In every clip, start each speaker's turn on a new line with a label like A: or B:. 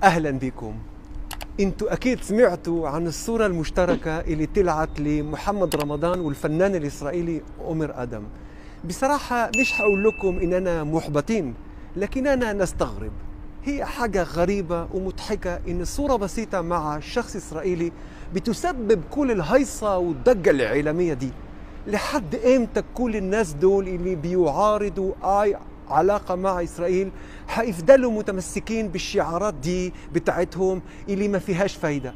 A: اهلا بكم انتوا اكيد سمعتوا عن الصورة المشتركة اللي طلعت لمحمد رمضان والفنان الاسرائيلي عمر ادم بصراحة مش هقول لكم اننا محبطين لكننا نستغرب هي حاجة غريبة ومضحكة إن صورة بسيطة مع شخص إسرائيلي بتسبب كل الهيصة والضجة الإعلامية دي لحد إمتى كل الناس دول اللي بيعارضوا أي علاقة مع إسرائيل هيفضلوا متمسكين بالشعارات دي بتاعتهم اللي ما فيهاش فايدة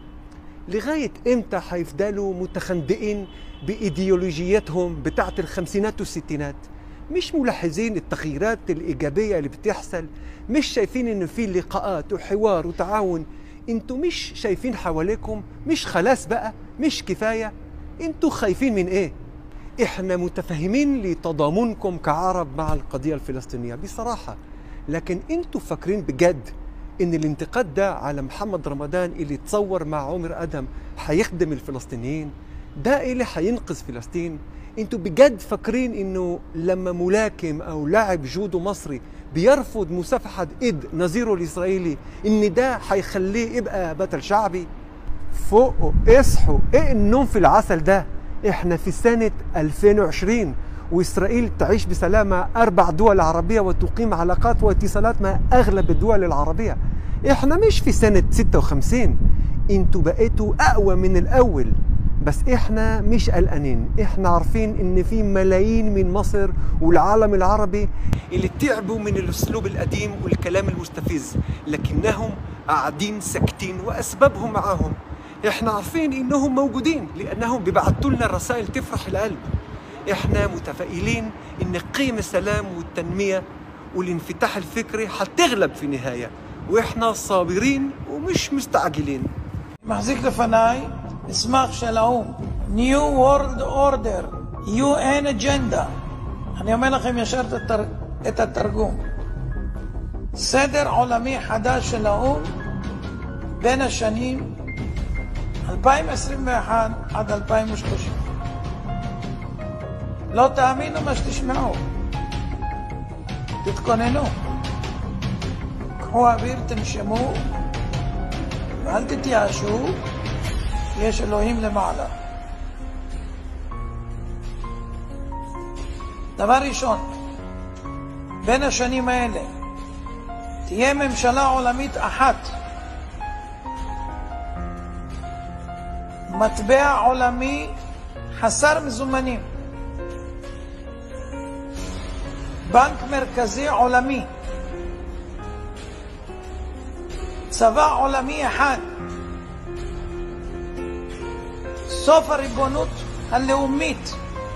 A: لغاية إمتى هيفضلوا متخندقين بإيديولوجيتهم بتاعت الخمسينات والستينات مش ملاحظين التغييرات الإيجابية اللي بتحصل مش شايفين إن في لقاءات وحوار وتعاون انتوا مش شايفين حواليكم مش خلاص بقى مش كفاية انتوا خايفين من ايه احنا متفهمين لتضامنكم كعرب مع القضية الفلسطينية بصراحة لكن انتوا فاكرين بجد ان الانتقاد ده على محمد رمضان اللي تصور مع عمر ادم هيخدم الفلسطينيين ده اللي هينقذ فلسطين انتوا بجد فاكرين انه لما ملاكم او لاعب جودو مصري بيرفض مصافحة ايد نظيره الاسرائيلي ان ده هيخليه يبقى بطل شعبي فوقوا اصحوا ايه النوم في العسل ده احنا في سنة 2020 واسرائيل تعيش بسلامة اربع دول عربية وتقيم علاقات واتصالات مع اغلب الدول العربية احنا مش في سنة 56 انتوا بقيتوا اقوى من الاول بس احنا مش قلقانين احنا عارفين ان في ملايين من مصر والعالم العربي اللي تعبوا من الاسلوب القديم والكلام المستفز لكنهم قاعدين ساكتين واسبابهم معاهم احنا عارفين انهم موجودين لانهم بيبعتوا لنا رسائل تفرح القلب احنا متفائلين ان قيم السلام والتنميه والانفتاح الفكري هتغلب في النهايه واحنا صابرين ومش مستعجلين
B: מחזיק לפניי מסמך של האו"ם, New World Order, UN Agenda. אני אומר לכם ישר את, התר... את התרגום. סדר עולמי חדש של האו"ם בין השנים 2021 עד 2030. לא תאמינו מה שתשמעו. תתכוננו. קחו אוויר, תנשמו, ואל תתייאשו, יש אלוהים למעלה. דבר ראשון, בין השנים האלה תהיה ממשלה עולמית אחת, מטבע עולמי חסר מזומנים, בנק מרכזי עולמי, צבא עולמי אחד, סוף הריבונות הלאומית,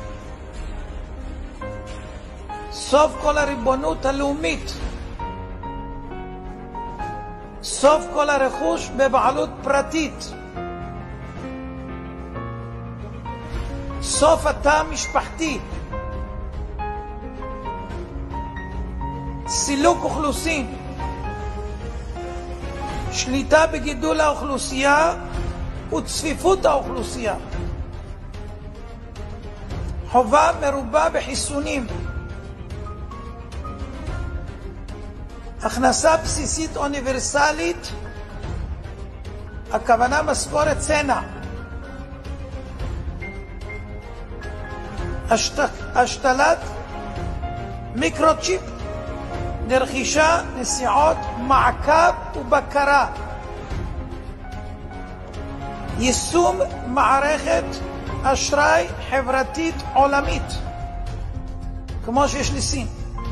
B: סוף כל הריבונות הלאומית, סוף כל הרכוש בבעלות פרטית, סוף התא המשפחתי, סילוק אוכלוסין, שליטה בגידול האוכלוסייה וצפיפות האוכלוסייה. חובה מרובה בחיסונים. הכנסה בסיסית אוניברסלית, הכוונה משכורת צנע. השת... השתלת מיקרוצ'יפ לרכישה, נסיעות, מעקב ובקרה. יישום מערכת אשראי חברתית עולמית, כמו שיש לסין.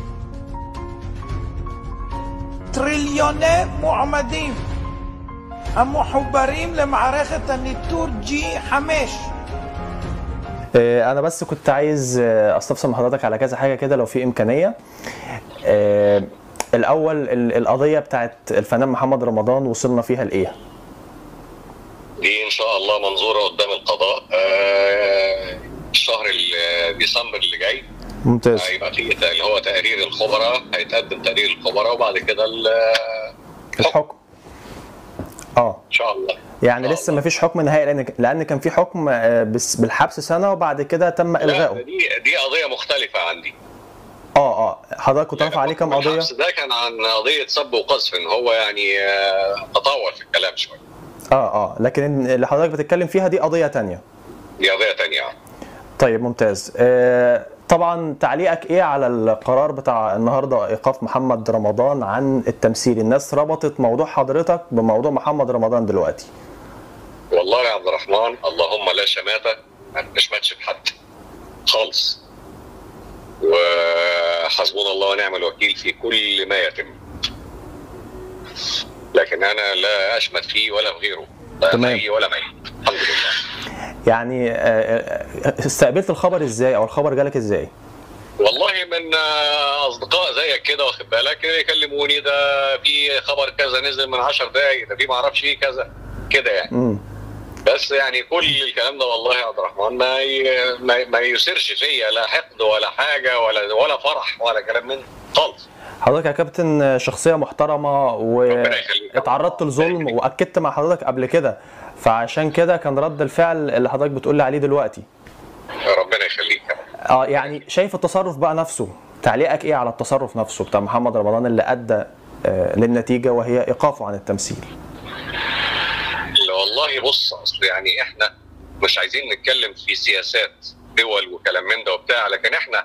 B: טריליוני מועמדים המחוברים למערכת הניטור G5
C: آه، انا بس كنت عايز آه، استفسر من حضرتك على كذا حاجه كده لو في امكانيه آه، الاول ال- القضيه بتاعت الفنان محمد رمضان وصلنا فيها لايه
D: دي ان شاء الله منظوره قدام القضاء آه، الشهر ال- ديسمبر اللي جاي
C: ممتاز
D: هيبقى في اللي هو تقرير الخبراء هيتقدم تقرير الخبراء وبعد كده ال-
C: الحكم اه
D: ان شاء الله
C: يعني
D: آه.
C: لسه ما فيش حكم نهائي لان لان كان في حكم آه، بس- بالحبس سنه وبعد كده تم
D: لا
C: الغائه
D: دي دي قضيه مختلفه عندي
C: اه اه حضرتك كنت رافع عليه كام قضيه
D: بالعكس ده كان عن قضيه سب وقذف ان هو يعني آه، تطور في الكلام شويه
C: اه اه لكن اللي حضرتك بتتكلم فيها دي قضيه تانية
D: دي قضيه ثانيه
C: طيب ممتاز آه طبعا تعليقك ايه على القرار بتاع النهارده ايقاف محمد رمضان عن التمثيل الناس ربطت موضوع حضرتك بموضوع محمد رمضان دلوقتي
D: والله يا عبد الرحمن اللهم لا شماتة ما نشمتش في حد خالص وحسبنا الله ونعم الوكيل في كل ما يتم لكن انا لا اشمت فيه ولا في غيره لا
C: تمام.
D: حي ولا ميت الحمد لله
C: يعني آه، آه، استقبلت الخبر ازاي او الخبر جالك ازاي
D: والله من آه، اصدقاء زيك كده واخد بالك يكلموني ده في خبر كذا نزل من 10 دقايق ده في ما اعرفش ايه كذا كده يعني
C: امم
D: بس يعني كل الكلام ده والله يا عبد الرحمن ما ي... ما, ما يثيرش فيا لا حقد ولا حاجه ولا ولا فرح ولا كلام من ده خالص
C: حضرتك يا كابتن شخصيه محترمه
D: ربنا يخليك.
C: واتعرضت لظلم واكدت مع حضرتك قبل كده فعشان كده كان رد الفعل اللي حضرتك بتقول لي عليه دلوقتي
D: ربنا يخليك
C: اه يعني شايف التصرف بقى نفسه تعليقك ايه على التصرف نفسه بتاع محمد رمضان اللي ادى آه، للنتيجه وهي ايقافه عن التمثيل
D: لا والله بص اصل يعني احنا مش عايزين نتكلم في سياسات دول وكلام من ده وبتاع لكن احنا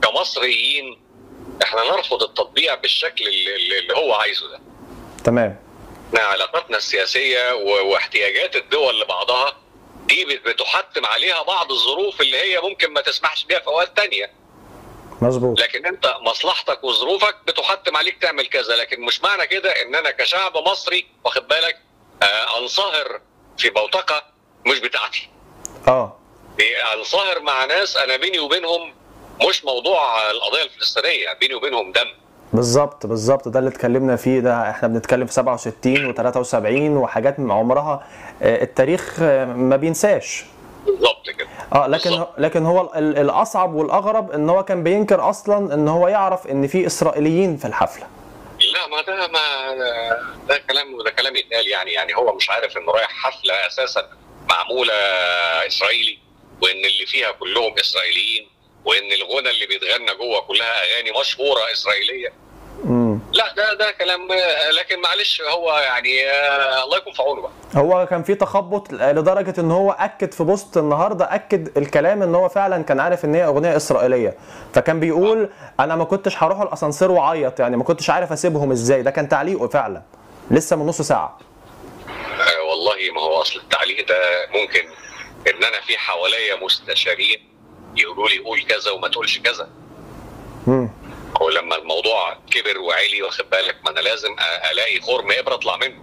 D: كمصريين احنا نرفض التطبيع بالشكل اللي, اللي- اللي هو عايزه ده
C: تمام
D: احنا علاقاتنا السياسيه و- واحتياجات الدول لبعضها دي بت- بتحتم عليها بعض الظروف اللي هي ممكن ما تسمحش بيها في اوقات تانية
C: مظبوط
D: لكن انت مصلحتك وظروفك بتحتم عليك تعمل كذا لكن مش معنى كده ان انا كشعب مصري واخد بالك آه انصهر في بوتقه مش بتاعتي
C: اه
D: انصهر مع ناس انا بيني وبينهم مش موضوع القضيه الفلسطينيه بيني وبينهم دم
C: بالظبط بالظبط ده اللي اتكلمنا فيه ده احنا بنتكلم في 67 و73 وحاجات من عمرها آه، التاريخ آه، ما بينساش
D: بالظبط كده
C: اه لكن
D: بالظبط.
C: لكن هو ال- الاصعب والاغرب ان هو كان بينكر اصلا ان هو يعرف ان في اسرائيليين في الحفله
D: لا ما ده ما ده كلام ده كلام يتقال يعني يعني هو مش عارف انه رايح حفله اساسا معموله اسرائيلي وان اللي فيها كلهم اسرائيليين وان الغنى اللي بيتغنى جوه كلها اغاني مشهوره اسرائيليه
C: امم
D: لا ده ده كلام لكن معلش هو يعني آه، الله يكون في عونه بقى
C: هو كان في تخبط لدرجه ان هو اكد في بوست النهارده اكد الكلام ان هو فعلا كان عارف ان هي اغنيه اسرائيليه فكان بيقول انا ما كنتش هروح الاسانسير واعيط يعني ما كنتش عارف اسيبهم ازاي ده كان تعليقه فعلا لسه من نص ساعه
D: آه، والله ما هو اصل التعليق ده ممكن ان انا في حواليا مستشارين يقولوا لي قول كذا وما تقولش كذا
C: امم
D: هو لما الموضوع كبر وعلي واخد بالك ما انا لازم أ- الاقي خرم ابره اطلع منه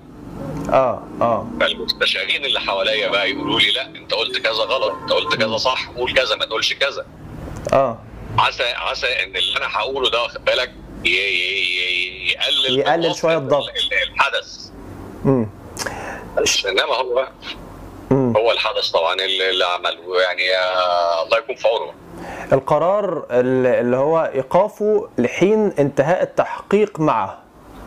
C: اه اه
D: فالمستشارين اللي حواليا بقى يقولوا لي لا انت قلت كذا غلط انت قلت كذا صح قول كذا ما تقولش كذا
C: اه
D: عسى عسى ان اللي انا هقوله ده واخد بالك ي- ي- ي- يقلل من
C: يقلل
D: وطأة
C: شوية الضغط.
D: ال- ال- الحدث
C: امم
D: بس انما هو
C: امم
D: هو الحدث طبعا اللي اللي عمله يعني آه، الله يكون في عونه
C: القرار اللي اللي هو ايقافه لحين انتهاء التحقيق معه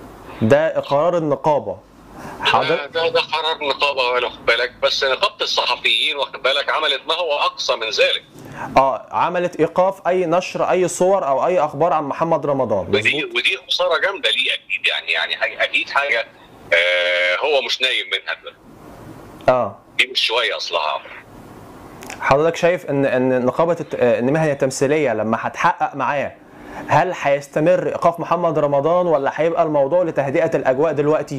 C: ده قرار النقابه
D: ده,
C: حاضر
D: ده, ده قرار نقابه واخد بالك بس نقابه الصحفيين واخد بالك عملت ما هو اقصى من ذلك
C: اه عملت ايقاف اي نشر اي صور او اي اخبار عن محمد رمضان
D: ودي
C: مظبوط
D: ودي خساره جامده ليه اكيد يعني يعني حاجة اكيد حاجه آه هو مش نايم منها دلوقتي.
C: اه
D: دي مش شويه اصلها
C: حضرتك شايف ان ان نقابه الت- آه، ان المهنه التمثيليه لما هتحقق معاه هل هيستمر ايقاف محمد رمضان ولا هيبقى الموضوع لتهدئه الاجواء دلوقتي؟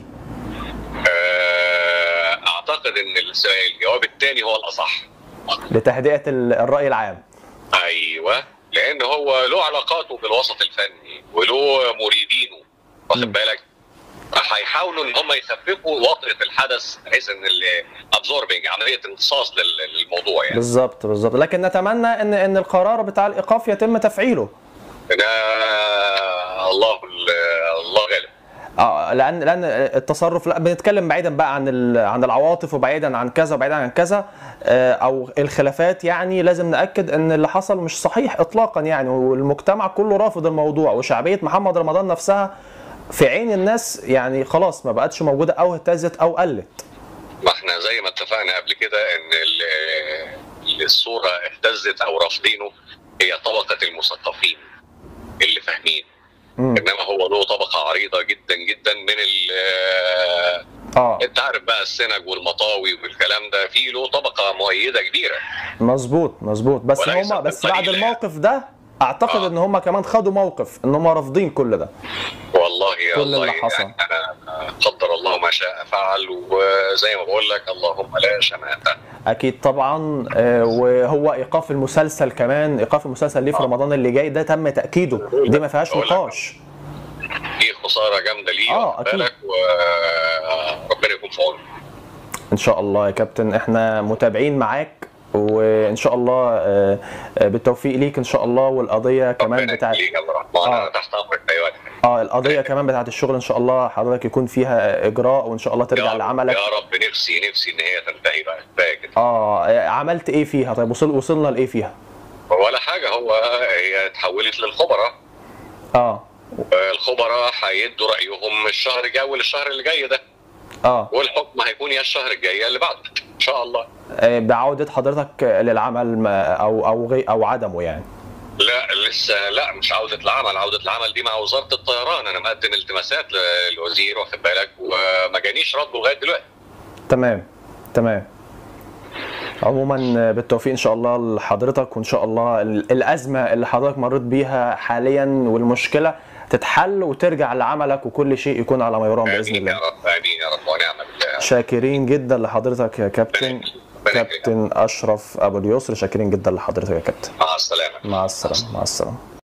D: آه اعتقد ان الس- الجواب الثاني هو الاصح
C: لتهدئه ال- الراي العام.
D: ايوه لان هو له علاقاته بالوسط الفني وله مريدينه واخد بالك هيحاولوا ان هم يخففوا وطئه الحدث بحيث ان الابزوربنج عمليه امتصاص لل- للموضوع يعني
C: بالظبط بالظبط لكن نتمنى ان ان القرار بتاع الايقاف يتم تفعيله.
D: ده الله ال- الله غالب
C: اه لان لان التصرف لا بنتكلم بعيدا بقى عن ال- عن العواطف وبعيدا عن كذا وبعيدا عن كذا آه، او الخلافات يعني لازم ناكد ان اللي حصل مش صحيح اطلاقا يعني والمجتمع كله رافض الموضوع وشعبيه محمد رمضان نفسها في عين الناس يعني خلاص ما بقتش موجوده او اهتزت او قلت
D: ما احنا زي ما اتفقنا قبل كده ان ال- اللي الصوره اهتزت او رافضينه هي طبقه المثقفين اللي فاهمين انما هو له طبقه عريضه جدا جدا من ال
C: اه
D: انت عارف بقى السنج والمطاوي والكلام ده في له طبقه مؤيده كبيره
C: مظبوط مظبوط بس
D: وليس
C: هم بس
D: بالقليل
C: بعد
D: يعني.
C: الموقف ده اعتقد
D: آه.
C: ان هم كمان خدوا موقف ان هم رافضين كل ده
D: والله يا
C: كل
D: الله
C: اللي حصل.
D: يعني انا قدر الله ما شاء فعل وزي ما بقول لك اللهم لا شماتة
C: اكيد طبعا آه، وهو ايقاف المسلسل كمان ايقاف المسلسل ليه في رمضان اللي جاي ده تم تاكيده دي ما فيهاش
D: أقول لك.
C: نقاش
D: في خساره جامده ليه
C: آه،
D: واخد
C: أكيد.
D: بالك وربنا يكون في عونه
C: ان شاء الله يا كابتن احنا متابعين معاك وان شاء الله آه، آه، بالتوفيق ليك ان شاء الله والقضيه كمان
D: ربنا
C: بتاعت
D: يخليك يا عبد الرحمن
C: آه.
D: انا تحت امرك في اي وقت
C: اه القضيه كمان بتاعت الشغل ان شاء الله حضرتك يكون فيها اجراء وان شاء الله
D: يا
C: ترجع
D: رب-
C: لعملك
D: يا رب نفسي نفسي ان هي تنتهي بقى كفايه كده
C: اه عملت ايه فيها طيب وصل وصلنا لايه فيها
D: ولا حاجه هو هي اتحولت للخبراء
C: اه
D: الخبراء هيدوا رايهم الشهر الجاي اول الشهر اللي جاي ده
C: اه
D: والحكم هيكون يا الشهر الجاي يا اللي بعده ان شاء الله
C: آه، بعودة حضرتك للعمل ما- او او غي او عدمه يعني
D: لا لسه لا مش عوده العمل عوده العمل دي مع وزاره الطيران انا مقدم التماسات للوزير واخد بالك وما جانيش رد لغايه دلوقتي
C: تمام تمام عموما بالتوفيق ان شاء الله لحضرتك وان شاء الله ال- الازمه اللي حضرتك مريت بيها حاليا والمشكله تتحل وترجع لعملك وكل شيء يكون على ما يرام باذن
D: امين يا
C: الله
D: رب امين يا رب ونعم بالله
C: شاكرين جدا لحضرتك يا كابتن
D: ربنا يخليك.
C: كابتن اشرف ابو اليسر شاكرين جدا لحضرتك يا كابتن
D: مع السلامه
C: مع السلامه مع السلامه